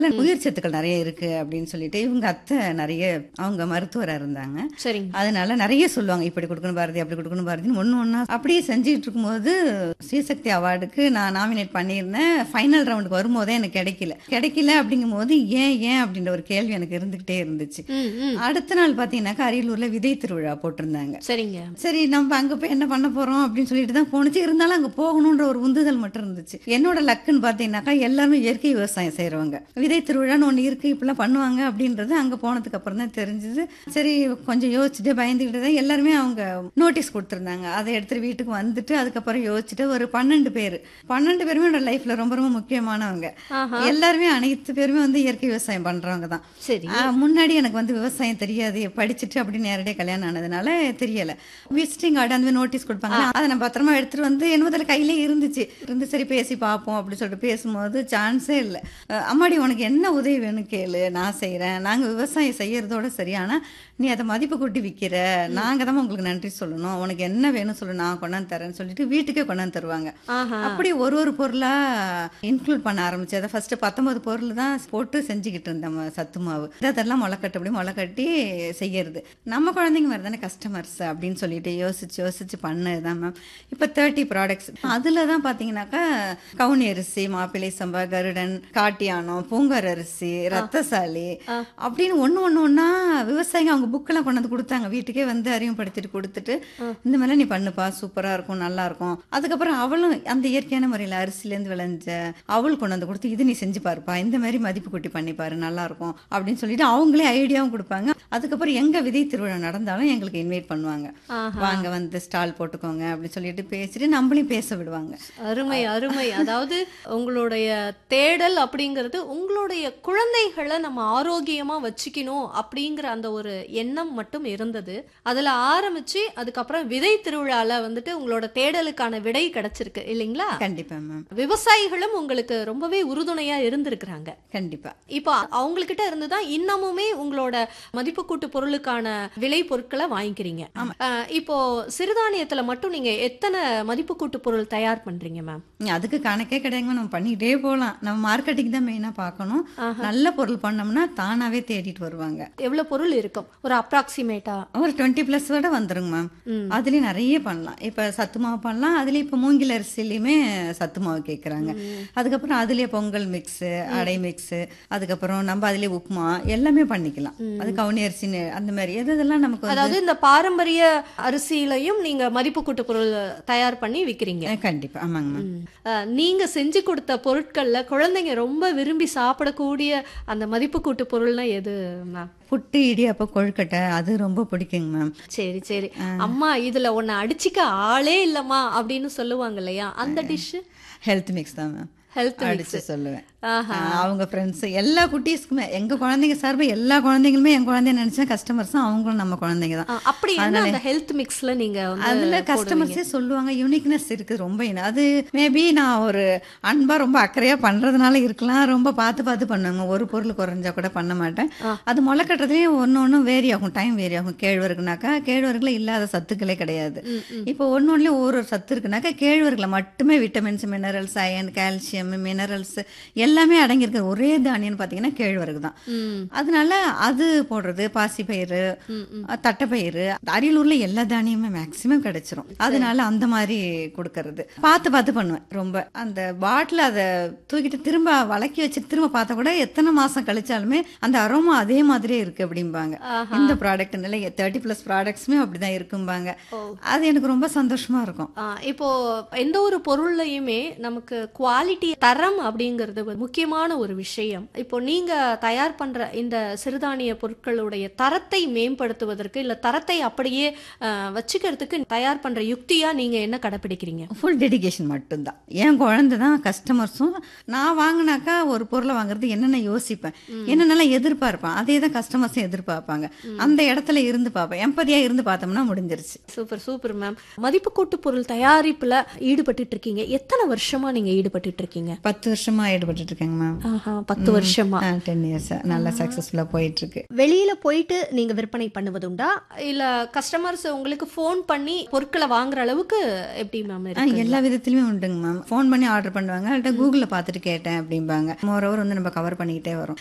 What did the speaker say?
இல்ல உயிர் சத்துக்கள் நிறைய இருக்கு அப்படின்னு சொல்லிட்டு இவங்க அத்தை நிறைய அவங்க மருத்துவரா இருந்தாங்க சரிங்க அதனால நிறைய சொல்லுவாங்க இப்படி கொடுக்கணும் பாரதி அப்படி கொடுக்கணும் பாரதின்னு ஒன்று ஒன்றா அப்படியே செஞ்சுட்டு இருக்கும்போது ஸ்ரீசக்தி அவார்டுக்கு நான் நாமினேட் பண்ணியிருந்தேன் ஃபைனல் ரவுண்டுக்கு வரும்போதே எனக்கு கிடைக்கல கிடைக்கல அப்படிங்கும் போது ஏன் ஏன் அப்படின்ற ஒரு கேள்வி எனக்கு இருந்துகிட்டே இருந்துச்சு ம் ம் அடுத்த நாள் பார்த்தீங்கன்னாக்கா அரியலூர்ல விதை திருவிழா போட்டிருந்தாங்க சரிங்க சரி நம்ம அங்க போய் என்ன பண்ண போறோம் அப்படின்னு சொல்லிட்டு தான் போணுச்சு இருந்தாலும் அங்க போகணுன்ற ஒரு உந்துதல் மட்டும் இருந்துச்சு என்னோட லக்குன்னு பாத்தீங்கன்னாக்கா எல்லாருமே இயற்கை விவசாயம் செய்றவங்க விதை திருவிழான்னு ஒண்ணு இருக்கு இப்படிலாம் பண்ணுவாங்க அப்படின்றது அங்க போனதுக்கு அப்புறம் தான் தெரிஞ்சது சரி கொஞ்சம் யோசிச்சுட்டு பயந்துக்கிட்டு தான் எல்லாருமே அவங்க நோட்டீஸ் கொடுத்துருந்தாங்க அதை எடுத்துட்டு வீட்டுக்கு வந்துட்டு அதுக்கப்புறம் யோசிச்சுட்டு ஒரு பன்னெண்டு பேர் பன்னெண்டு பேருமே என்னோட லைஃப்ல ரொம்ப ரொம்ப முக்கியமானவங்க ஆஹா எல்லாருமே அனைத்து பேருமே வந்து இயற்கை விவசாயம் பண்றவங்க தான் சரி ஆ, முன்னாடி எனக்கு வந்து விவசாயம் தெரியாது படிச்சுட்டு அப்படி நேரடியாக கல்யாணம் ஆனதுனால தெரியல விசிட்டிங் கார்டு அந்த நோட்டீஸ் கொடுப்பாங்க அதை நான் பத்திரமா எடுத்துட்டு வந்து என்னதில் கையிலே இருந்துச்சு இருந்து சரி பேசி பார்ப்போம் அப்படி சொல்லிட்டு பேசும்போது சான்ஸே இல்லை அஹ், அம்மாடி உனக்கு என்ன உதவி வேணும் கேளு நான் செய்கிறேன் நாங்கள் விவசாயம் செய்யறதோட சரி ஆனா நீ அதை மதிப்பு கூட்டி விற்கிற நாங்கள் தான் உங்களுக்கு நன்றி சொல்லணும் உனக்கு என்ன வேணும் சொல்லு நான் கொண்டாந்து தரேன்னு சொல்லிட்டு வீட்டுக்கே கொண்டாந்து தருவாங்க ஆஹா அப்படி ஒரு ஒரு பொருளா இன்க்ளூட் பண்ண ஆரம்பிச்சு அதை ஃபர்ஸ்ட் பத்தொன்பது பொருள் தான் போட்டு செஞ்சுக்கிட்டு இருந்தோம் சத்து மாவு அதெல்லாம் முளைக்கட்டு அப்படி முளைக்கட்டி செய்யறது நம்ம குழந்தைங்க மாதிரி தானே கஸ்டமர்ஸ் அப்படின்னு சொல்லிட்டு யோசிச்சு யோசிச்சு பண்ணதுதான் மேம் இப்போ தேர்ட்டி ப்ராடக்ட்ஸ் அதில் தான் பார்த்தீங்கன்னாக்கா கவுனி அரிசி மாப்பிள்ளை சம்பா கருடன் காட்டியானம் பூங்கார் அரிசி ரத்தசாலி அப்படின்னு ஒன்று ஒன்று ஒன்றா விவசாயிங்க அவங்க புக்கெல்லாம் கொண்டு வந்து கொடுத்தாங்க வீட்டுக்கே வந்து அறிமுகப்படுத்திட்டு கொடுத்துட்டு இந்த மாதிரிலாம் நீ பண்ணுப்பா சூப்பராக இருக்கும் நல்லா இருக்கும் அதுக்கப்புறம் அவளும் அந்த இயற்கையான முறையில் அரிசிலேருந்து விளைஞ்ச அவள் கொண்டு வந்து கொடுத்து இது நீ செஞ்சு பாருப்பா இந்த மாதிரி மதிப்பு கூட்டி பண்ணி பாரு நல்லா இருக்கும் அப்படின்னு சொல்லிட்டு அவங்களே ஐடியாவும் கொடுப்பாங்க அதுக்கப்புறம் எங்க விதை திருவிழா நடந்தாலும் எங்களுக்கு இன்வைட் பண்ணுவாங்க ஆஹா. வாங்க வந்து ஸ்டால் போட்டுக்கோங்க அப்படின்னு சொல்லிட்டு பேசிட்டு நம்மளையும் பேச விடுவாங்க அருமை அருமை அதாவது உங்களுடைய தேடல் அப்படிங்கிறது உங்களுடைய குழந்தைகளை நம்ம ஆரோக்கியமா வச்சுக்கணும் அப்படிங்கிற அந்த ஒரு எண்ணம் மட்டும் இருந்தது அதுல ஆரம்பிச்சு அதுக்கப்புறம் விதை திருவிழால வந்துட்டு உங்களோட தேடலுக்கான விடை கிடைச்சிருக்கு இல்லைங்களா கண்டிப்பா மேம் விவசாயிகளும் உங்களுக்கு ரொம்பவே உறுதுணையா இருந்திருக்கிறாங்க கண்டிப்பா இப்போ அவங்க கிட்ட இருந்து தான் இன்னமுமே உங்களோட மதிப்பு கூட்டு பொருளுக்கான விலை பொருட்களை வாங்கிக்கிறீங்க அஹ், இப்போ சிறுதானியத்துல மட்டும் நீங்க எத்தனை மதிப்பு கூட்டு பொருள் தயார் பண்றீங்க மேம் அதுக்கு கணக்கே கிடையாங்க நம்ம பண்ணிக்கிட்டே போகலாம் நம்ம மார்க்கெட்டிங் தான் மெயினாக பார்க்கணும் நல்ல பொருள் பண்ணோம்னா தானாவே தேடிட்டு வருவாங்க எவ்வளவு பொருள் இருக்கும் ஒரு அப்ராக்சிமேட்டா ஒரு டுவெண்ட்டி ப்ளஸ் விட வந்துருங்க மேம் அதுலேயும் நிறைய பண்ணலாம் இப்போ சத்து மாவு பண்ணலாம் அதுலேயும் இப்போ மூங்கில் அரிசிலையுமே சத்து மாவு கேட்குறாங்க அதுக்கப்புறம் அதுலேயே பொங்கல் மிக்ஸு அடை மிக்ஸு அதுக்கப்புறம் நம்ம அதுலேயே உப்புமா எல்லாமே பண்ணிக்கலாம் அது கவுனி அரிசின்னு அந்த மாதிரி எது இதெல்லாம் நமக்கு வந்து அதாவது இந்த பாரம்பரிய அரிசியிலையும் நீங்க மதிப்பு கூட்டு பொருள் தயார் பண்ணி விக்கிறீங்க அஹ் கண்டிப்பா ஆமாங்க மேம் அஹ், நீங்க செஞ்சு கொடுத்த பொருட்கள்ல குழந்தைங்க ரொம்ப விரும்பி சாப்பிடக்கூடிய அந்த மதிப்பு கூட்டு பொருள்னா எது மேம் புட்டு இடியாப்பம் கொழுக்கட்டை அது ரொம்ப பிடிக்குங்க மேம் சரி சரி அம்மா இதுல உன்னை அடிச்சிக்க ஆளே இல்லம்மா அப்படின்னு சொல்லுவாங்க இல்லையா அந்த டிஷ் ஹெல்த் மிக்ஸ் தான் மேம் ஹெல்த் அடிச்சு சொல்லுவேன் ஆஹா ஆஹ் அவங்க ஃப்ரெண்ட்ஸ் எல்லா குட்டீஸ்க்குமே எங்க குழந்தைங்க சார்பா எல்லா குழந்தைங்களுமே என் குழந்தைய நினைச்சா கஸ்டமர்ஸ் அவங்களும் நம்ம குழந்தைங்க தான் அஹ், அப்படி என்ன அந்த ஹெல்த் மிக்ஸ்ல நீங்க வந்து அதுல கஸ்டமர்ஸே சொல்லுவாங்க யூனிக்னஸ் இருக்கு ரொம்ப இன- அது மேபி நான் ஒரு அன்பா ரொம்ப அக்கறையா பண்றதுனால இருக்கலாம் ரொம்ப பார்த்து பார்த்து பண்ணுவேங்க ஒரு பொருள் குறைஞ்சா கூட பண்ண மாட்டேன் அது முளை கட்டுறதுலயும் ஒன்னு ஒன்னும் வேரி ஆகும் டைம் வேரி ஆகும் கேழ்வரகுனாக்கா கேழ்வரகுல இல்லாத சத்துக்களே கிடையாது இப்போ ஒன்னு ஒன்னுலயும் ஒரு ஒரு சத்து இருக்குனாக்கா கேழ்வரகுல மட்டுமே vitamins minerals iron calcium minerals எல்லாமே அடங்கியிருக்கிற ஒரே தானியம்னு பாத்தீங்கன்னா கேழ்வரகு தான் ம் அதனால அது போடுறது பாசிப்பயிறு தட்டைப்பயிறு அரியலூர்ல எல்லா தானியமுமே மேக்சிமம் கிடைச்சிரும் அதனால அந்த மாதிரி கொடுக்கறது பார்த்து பார்த்து பண்ணுவேன் ரொம்ப அந்த பாட்டில் அதை தூக்கிட்டு திரும்ப வளக்கி வச்சு திரும்ப பார்த்தா கூட எத்தனை மாசம் கழிச்சாலுமே அந்த அரோமா அதே மாதிரியே இருக்கு அப்படிம்பாங்க இந்த ப்ராடக்ட் இல்லை தேர்ட்டி பிளஸ் ப்ராடக்ட்ஸுமே அப்படிதான் இருக்கும்பாங்க அது எனக்கு ரொம்ப சந்தோஷமா இருக்கும் ஆ, இப்போ எந்த ஒரு பொருள்லையுமே நமக்கு குவாலிட்டி தரம் அப்படிங்கிறது ஒரு முக்கியமான ஒரு விஷயம் இப்போ நீங்க தயார் பண்ற இந்த சிறுதானிய பொருட்களுடைய தரத்தை மேம்படுத்துவதற்கு இல்ல தரத்தை அப்படியே ஆ, வச்சுக்கிறதுக்கு தயார் பண்ற யுக்தியா நீங்க என்ன கடைபிடிக்கிறீங்க ஃபுல் டெடிகேஷன் மட்டும்தான் என் குழந்தை தான் கஸ்டமர்ஸும் நான் வாங்கினாக்கா ஒரு பொருளை வாங்குறது என்னென்ன யோசிப்பேன் என்னென்னலாம் எதிர்பார்ப்பேன் அதே தான் கஸ்டமர்ஸும் எதிர்பார்ப்பாங்க அந்த இடத்துல இருந்து பார்ப்பேன் எம்பதியா இருந்து பார்த்தோம்னா முடிஞ்சிருச்சு சூப்பர் சூப்பர் மேம் மதிப்பு கூட்டு பொருள் தயாரிப்புல ஈடுபட்டுட்டு இருக்கீங்க எத்தனை வருஷமா நீங்க ஈடுபட்டுட்டு இருக்கீங்க பத்து வருஷமா ஈடுபட்டு பண்ணிட்டு இருக்கேங்க மேம் ஆஹா, பத்து வருஷமா டென் இயர்ஸ் நல்லா சக்ஸஸ்ஃபுல்லாக போயிட்டு இருக்கு வெளியில போயிட்டு நீங்க விற்பனை பண்ணுவதுண்டா இல்ல கஸ்டமர்ஸ் உங்களுக்கு ஃபோன் பண்ணி பொருட்களை வாங்குற அளவுக்கு எப்படி மேம் ஆ, இருக்கு எல்லா விதத்துலையுமே உண்டுங்க மேம் ஃபோன் பண்ணி ஆர்டர் பண்ணுவாங்க அல்லட்ட கூகுளில் பார்த்துட்டு கேட்டேன் அப்படிம்பாங்க மோரோவர் வந்து நம்ம கவர் பண்ணிக்கிட்டே வரோம்